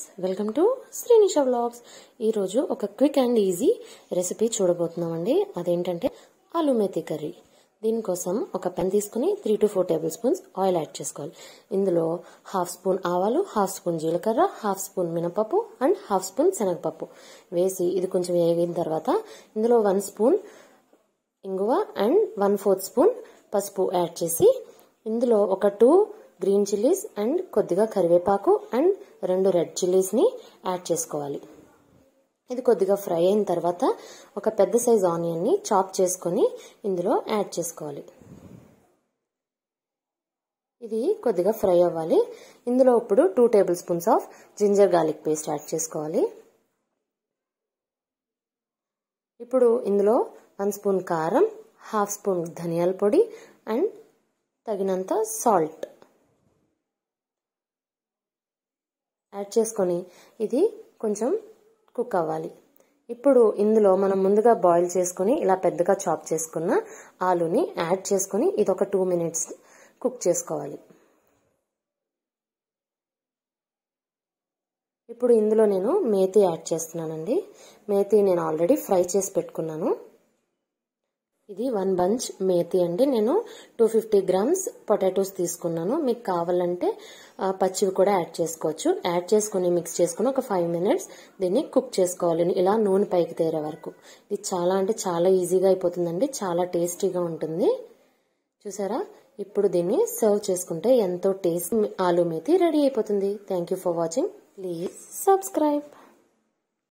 welcome to శ్రీనిషా vlogs ఈరోజు ఒక quick and easy recipe చూడబోతున్నామండి అదేంటంటే ఆలు మేతి కర్రీ దీనికోసం ఒక పెన్ తీసుకుని three to four tablespoons oil add చేసుకోవాలి ఇందులో హాఫ్ స్పూన్ ఆవాలు హాఫ్ స్పూన్ జీలకర్ర హాఫ్ స్పూన్ మినపప్పు అండ్ హాఫ్ స్పూన్ శనగపప్పు వేసి ఇది కొంచెం వేగిన తర్వాత ఇందులో వన్ స్పూన్ ఇంగువ అండ్ వన్ ఫోర్త్ స్పూన్ పసుపు యాడ్ చేసి ఇందులో ఒక టూ గ్రీన్ చిల్లీస్ అండ్ కొద్దిగా కరివేపాకు అండ్ రెండు రెడ్ చిల్లీస్ని యాడ్ చేసుకోవాలి ఇది కొద్దిగా ఫ్రై అయిన తర్వాత ఒక పెద్ద సైజ్ ఆనియన్ని చాప్ చేసుకొని ఇందులో యాడ్ చేసుకోవాలి ఇది కొద్దిగా ఫ్రై అవ్వాలి ఇందులో ఇప్పుడు two tablespoons of ginger garlic paste add చేసుకోవాలి ఇప్పుడు ఇందులో వన్ స్పూన్ కారం హాఫ్ స్పూన్ ధనియాల పొడి అండ్ తగినంత సాల్ట్ యాడ్ చేసుకొని ఇది కొంచెం కుక్ అవ్వాలి ఇప్పుడు ఇందులో మనం ముందుగా బాయిల్ చేసుకుని ఇలా పెద్దగా చాప్ చేసుకున్న ఆలుని యాడ్ చేసుకుని ఇది ఒక టూ మినిట్స్ కుక్ చేసుకోవాలి ఇప్పుడు ఇందులో నేను మేతి యాడ్ చేస్తున్నానండి మేతి నేను ఆల్రెడీ ఫ్రై చేసి పెట్టుకున్నాను ఇది వన్ బంచ్ మేతి అండి నేను టూ ఫిఫ్టీ గ్రామ్స్ పొటాటోస్ తీసుకున్నాను మీకు కావాలంటే పచ్చివి కూడా యాడ్ చేసుకోవచ్చు యాడ్ చేసుకుని మిక్స్ చేసుకుని ఒక ఫైవ్ మినిట్స్ దీన్ని కుక్ చేసుకోవాలి ఇలా నూనె పైకి తేరే వరకు ఇది చాలా అంటే చాలా ఈజీగా అయిపోతుందండి చాలా టేస్టీగా ఉంటుంది చూసారా ఇప్పుడు దీన్ని సర్వ్ చేసుకుంటే ఎంతో టేస్ట్ ఆలు మేతి రెడీ అయిపోతుంది thank for watching please subscribe